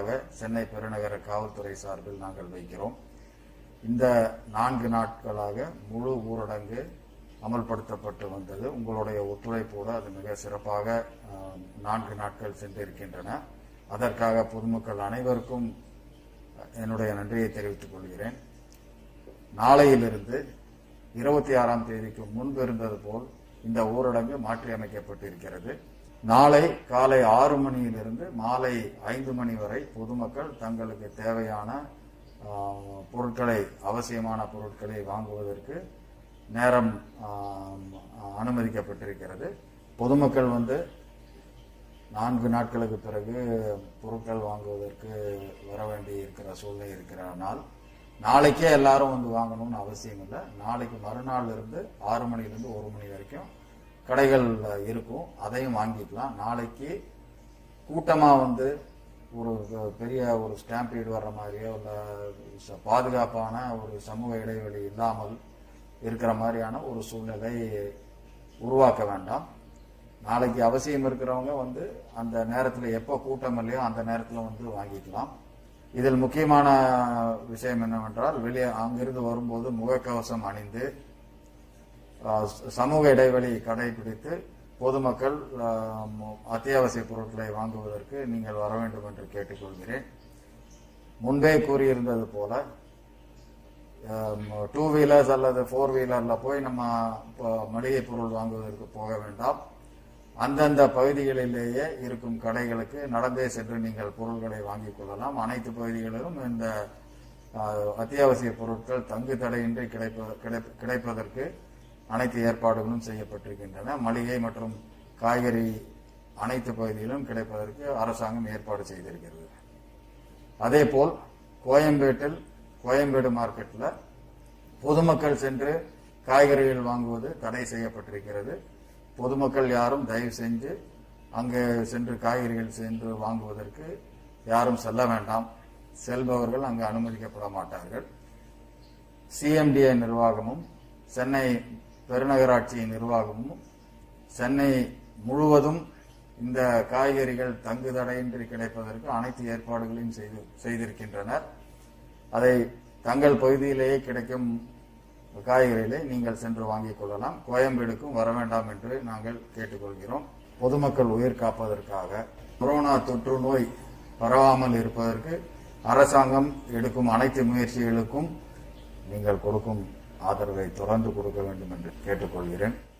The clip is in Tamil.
நாட்களாக சென்னை பெருநகர காவல்துறை சார்பில் நாங்கள் வைக்கிறோம் இந்த நான்கு நாட்களாக முழு ஊரடங்கு அமல்படுத்தப்பட்டு வந்தது உங்களுடைய ஒத்துழைப்போடு அது மிக சிறப்பாக அஹ், நான்கு நாட்கள் சென்றிருக்கின்றன அதற்காக பொதுமக்கள் அனைவருக்கும் என்னுடைய நன்றியை தெரிவித்துக் கொள்கிறேன் நாளையிலிருந்து இருபத்தி ஆறாம் தேதிக்கு முன்பு இருந்தது போல் இந்த ஊரடங்கு மாற்றி அமைக்கப்பட்டிருக்கிறது நாளை காலை ஆறு மணியிலிருந்து மாலை ஐந்து மணி வரை பொதுமக்கள் தங்களுக்கு தேவையான ஆஹ், பொருட்களை அவசியமான பொருட்களை வாங்குவதற்கு நேரம் ஆஹ், அனுமதிக்கப்பட்டிருக்கிறது பொதுமக்கள் வந்து நான்கு நாட்களுக்கு பிறகு பொருட்கள் வாங்குவதற்கு வர வேண்டி இருக்கிற சூழ்நிலை இருக்கிறனால் நாளைக்கே எல்லாரும் வந்து வாங்கணும்னு அவசியம் இல்லை நாளைக்கு மறுநாள் இருந்து ஆறு மணிலிருந்து ஒரு மணி வரைக்கும் கடைகள் இருக்கும் அதையும் வாங்கிக்கலாம் நாளைக்கு கூட்டமாக வந்து ஒரு பெரிய ஒரு ஸ்டாம்பீடு வர்ற மாதிரியோ இல்லை ச- பாதுகாப்பான ஒரு சமூக இடைவெளி இல்லாமல் இருக்கிற மாதிரியான ஒரு சூழ்நிலை உருவாக்க வேண்டாம் நாளைக்கு அவசியம் இருக்கிறவங்க வந்து அந்த நேரத்தில் எப்போ கூட்டம் இல்லையோ அந்த நேரத்தில் வந்து வாங்கிக்கலாம் இதில் முக்கியமான விஷயம் என்னவென்றால் வெளியே அங்கிருந்து வரும்போது முகக்கவசம் அணிந்து ஆஹ், ச- சமூக இடைவெளி கடைபிடித்து பொதுமக்கள் ஆஹ், மு- அத்தியாவசிய பொருட்களை வாங்குவதற்கு நீங்கள் வர வேண்டும் என்று கேட்டுக்கொள்கிறேன் முன்பே கூறியிருந்தது போல டூ வீலர்ஸ் அல்லது ஃபோர் வீலர்ல போய் நம்ம இப்போ மளிகை பொருள் வாங்குவதற்கு போக வேண்டாம் அந்தந்த பகுதிகளிலேயே இருக்கும் கடைகளுக்கு நடந்தே சென்று நீங்கள் பொருட்களை வாங்கிக் கொள்ளலாம் அனைத்து பகுதிகளிலும் இந்த ஆஹ், அத்தியாவசிய பொருட்கள் தங்கு தடையின்றி கிடைப்ப கிடைப்ப- கிடைப்பதற்கு அனைத்து ஏற்பாடுகளும் செய்யப்பட்டிருக்கின்றன மளிகை மற்றும் காய்கறி அனைத்து பகுதியிலும் கிடைப்பதற்கு அரசாங்கம் ஏற்பாடு செய்திருக்கிறது அதேபோல் கோயம்பேட்டில் கோயம்பேடு மார்க்கெட்டில் பொதுமக்கள் சென்று காய்கறிகள் வாங்குவது தடை செய்யப்பட்டிருக்கிறது பொதுமக்கள் யாரும் தயவு செஞ்சு அங்கு சென்று காய்கறிகள் சென்று வாங்குவதற்கு யாரும் செல்ல வேண்டாம் செல்பவர்கள் அங்கு அனுமதிக்கப்பட மாட்டார்கள் சிஎம்டிஏ நிர்வாகமும் சென்னை பெருநகராட்சி நிர்வாகமும் சென்னை முழுவதும் இந்த காய்கறிகள் தங்கு தடையின்றி கிடைப்பதற்கு அனைத்து ஏற்பாடுகளையும் செய்து செய்திருக்கின்றனர் அதை தங்கள் பகுதியிலேயே கிடைக்கும் காய்கறிகளை நீங்கள் சென்று வாங்கிக் கொள்ளலாம் கோயம்பேடுக்கும் வர வேண்டாம் என்று நாங்கள் கேட்டுக்கொள்கிறோம் பொதுமக்கள் உயிர் காப்பதற்காக கொரோனா தொற்று நோய் பரவாமல் இருப்பதற்கு அரசாங்கம் எடுக்கும் அனைத்து முயற்சிகளுக்கும் நீங்கள் கொடுக்கும் ஆதரவை தொடர்ந்து கொடுக்க வேண்டும் என்று கேட்டுக்கொள்கிறேன்